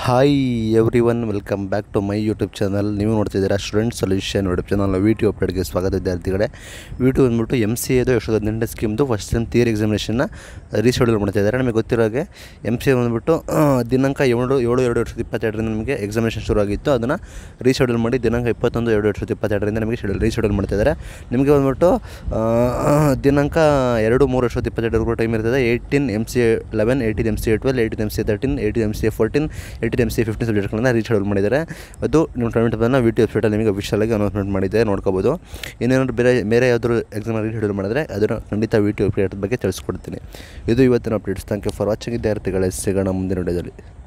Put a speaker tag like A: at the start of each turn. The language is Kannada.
A: hi everyone welcome back to my YouTube channel ನೀವು ನೋಡ್ತಿದ್ದೀರಾ student solution YouTube channel V T ಅಪ್ಡೇಟ್ಗೆ ಸ್ವಾಗತ ವಿದ್ಯಾರ್ಥಿಗಳೇ ವಿ ಟು ಬಂದ್ಬಿಟ್ಟು ಎಮ್ ಸಿ ಎದು ಎರಡು ಸಾವಿರದ ಹದಿನೆಂಟು ಸ್ಕೀಮ್ದು ಫಸ್ಟ್ ಸೆಮ್ ಥಿಯರಿ ಎಕ್ಸಾಮಿನೇಷನ್ನ ರೀಶೆಡ್ಯೂಲ್ ಮಾಡ್ತಾ ಇದ್ದಾರೆ ನಮಗೆ ಗೊತ್ತಿರೋ ಹಾಗೆ ಎಮ್ ಸಿ ಎ ಬಂದ್ಬಿಟ್ಟು ಆ, ದಿನಾಂಕ ಏಳು ಏಳು ಎರಡು ಎರಡು ಸಾವಿರದ ಇಪ್ಪತ್ತೆರಡರಿಂದ ನಮಗೆ ಎಕ್ಸಾಮಿನೇಷನ್ ಶುರು ಆಗಿತ್ತು ಅದನ್ನು ರೀಶೆಡ್ಯೂಲ್ ಮಾಡಿ ದಿನಾಂಕ ಇಪ್ಪತ್ತೊಂದು ಎರಡು ಎರಡು ಸಾವಿರದ ಇಪ್ಪತ್ತೆರಡರಿಂದ ನಮಗೆ ಶೆಡ್ಯೂಲ್ ರೀಶೆಡ್ಯೂಲ್ ಮಾಡ್ತಾ ಇದ್ದಾರೆ ನಿಮಗೆ ಬಂದ್ಬಿಟ್ಟು ಆ, ದಿನಾಂಕ ಎರಡು ಮೂರು ಎರಡು ಸಾವಿರದ ಇಪ್ಪತ್ತೆರಡರವರೆಗೂ ಟೈಮ್ ಇರ್ತದೆ eighteen M C A eleven eighteen M C A twelve eighteen M C A thirteen eighteen M C A fourteen eighteen M C fifteen ಸಬ್ಜೆಕ್ಟ್ಗಳನ್ನ ರೀಶೆಡ್ಯೂಲ್ ಮಾಡಿದ್ದಾರೆ ಅದು ನಿಮ್ಮ ಟೈಮ್ ವಿ ಟಿ ವೆಬ್ಸೈಟಲ್ಲಿ ನಿಮಗೆ ಅಫಿಷಿಯಲಾಗಿ ಅನೌನ್ಸ್ಮೆಂಟ್ ಮಾಡಿದೆ ನೋಡ್ಕೋಬೋದು ಇನ್ನೇನಾದ್ರು ಬೇರೆ ಬೇರೆ ಯಾವ್ದಾದ್ರು ಎಕ್ಸಾಮ್ ರೀಶೆಡ್ಯೂಲ್ ಮಾಡಿದ್ರೆ ಅದನ್ನು ಖಂಡಿತ ವಿ ಟಿ ಅಪ್ಡೇಟ್ ಬಗ್ಗೆ ತಿಳಿಸ್ಕೊಡ್ತೀನಿ ಇದು ಇವತ್ತಿನ updates thank you for watching ವಿದ್ಯಾರ್ಥಿಗಳೇ ಸಿಗೋಣ ಮುಂದಿನ ವಿಡಿಯೋದಲ್ಲಿ